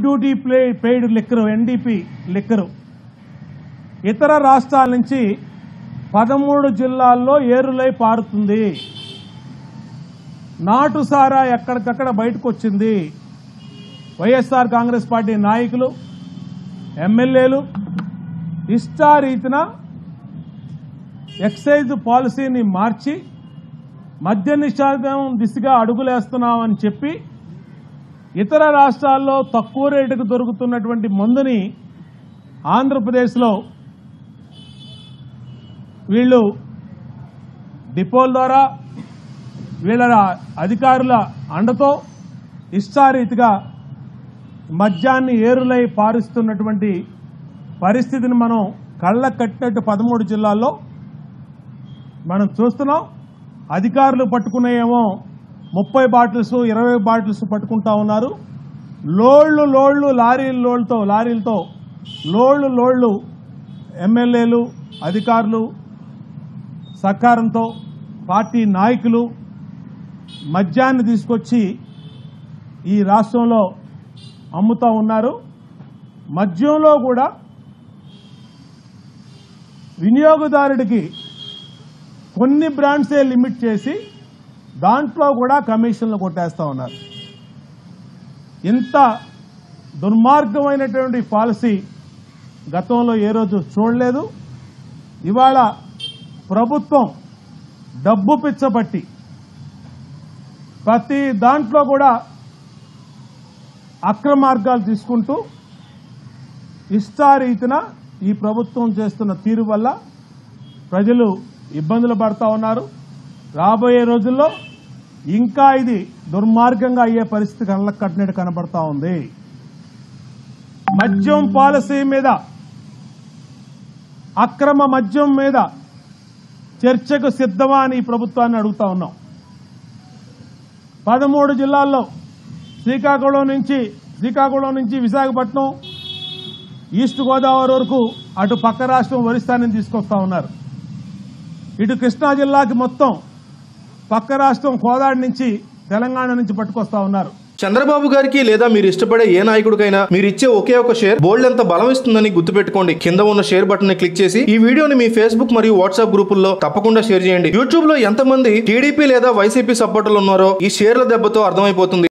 duty ప్లే paid liquor NDP liquor ఇతర రాష్ట్రాల నుంచి పదమూడు జిల్లాల్లో ఏరులై పారుతుంది నాటు సారా ఎక్కడికక్కడ బయటకు వచ్చింది వైఎస్ఆర్ కాంగ్రెస్ పార్టీ నాయకులు ఎమ్మెల్యేలు ఇష్టారీతిన ఎక్సైజ్ పాలసీని మార్చి మద్య నిషేధం దిశగా అడుగులేస్తున్నామని చెప్పి ఇతర రాష్ట్రాల్లో తక్కువ రేటుకు దొరుకుతున్నటువంటి మందుని ఆంధ్రప్రదేశ్లో వీళ్ళు డిపోల ద్వారా వీళ్ళ అధికారుల అండతో ఇష్టారీతిగా మద్యాన్ని ఏరులై పారుస్తున్నటువంటి పరిస్థితిని మనం కళ్ళ కట్టినట్టు పదమూడు జిల్లాల్లో మనం చూస్తున్నాం అధికారులు పట్టుకునేయేమో ముప్పై బాటిల్స్ ఇరవై బాటిల్స్ పట్టుకుంటా ఉన్నారు లోళ్ళు లోళ్ళు లారీలు లోళ్ళతో లారీలతో లోళ్ళు లోళ్ళు ఎమ్మెల్యేలు అధికారులు సహకారంతో పార్టీ నాయకులు మద్యాన్ని తీసుకొచ్చి ఈ రాష్ట్రంలో అమ్ముతా ఉన్నారు మద్యంలో కూడా వినియోగదారుడికి కొన్ని బ్రాండ్సే లిమిట్ చేసి దాంట్లో కూడా కమిషన్లు కొట్టేస్తా ఉన్నారు ఇంత దుర్మార్గమైనటువంటి పాలసీ గతంలో ఏ రోజు చూడలేదు ఇవాళ ప్రభుత్వం డబ్బు పిచ్చబట్టి ప్రతి దాంట్లో కూడా అక్రమార్గాలు తీసుకుంటూ ఇష్టారీతిన ఈ ప్రభుత్వం చేస్తున్న తీరు వల్ల ప్రజలు ఇబ్బందులు పడతా ఉన్నారు రాబోయే రోజుల్లో ఇంకా ఇది దుర్మార్గంగా అయ్యే పరిస్థితి కళ్ళకు కట్టినట్టు కనబడతా ఉంది మద్యం పాలసీ మీద అక్రమ మద్యం మీద చర్చకు సిద్ధమా అని ఈ ప్రభుత్వాన్ని అడుగుతా ఉన్నాం పదమూడు జిల్లాల్లో శ్రీకాకుళం నుంచి శ్రీకాకుళం నుంచి విశాఖపట్నం ఈస్ట్ గోదావరి వరకు అటు పక్క రాష్ట్రం ఒరిస్సాని తీసుకొస్తా ఉన్నారు ఇటు కృష్ణా జిల్లాకి మొత్తం పక్క రాష్ట్రం కోదాడి నుంచి తెలంగాణ నుంచి పట్టుకొస్తా ఉన్నారు చంద్రబాబు గారికి లేదా మీరు ఇష్టపడే ఏ నాయకుడికైనా మీరు ఇచ్చే ఒకే ఒక షేర్ బోల్డ్ ఎంత బలం ఇస్తుందని గుర్తుపెట్టుకోండి కింద ఉన్న షేర్ బటన్ ని క్లిక్ చేసి ఈ వీడియోని మీ ఫేస్బుక్ మరియు వాట్సాప్ గ్రూపుల్లో తప్పకుండా షేర్ చేయండి యూట్యూబ్ లో ఎంతమంది టీడీపీ లేదా వైసీపీ సపోర్టర్లు ఉన్నారో ఈ షేర్ల దెబ్బతో అర్థమైపోతుంది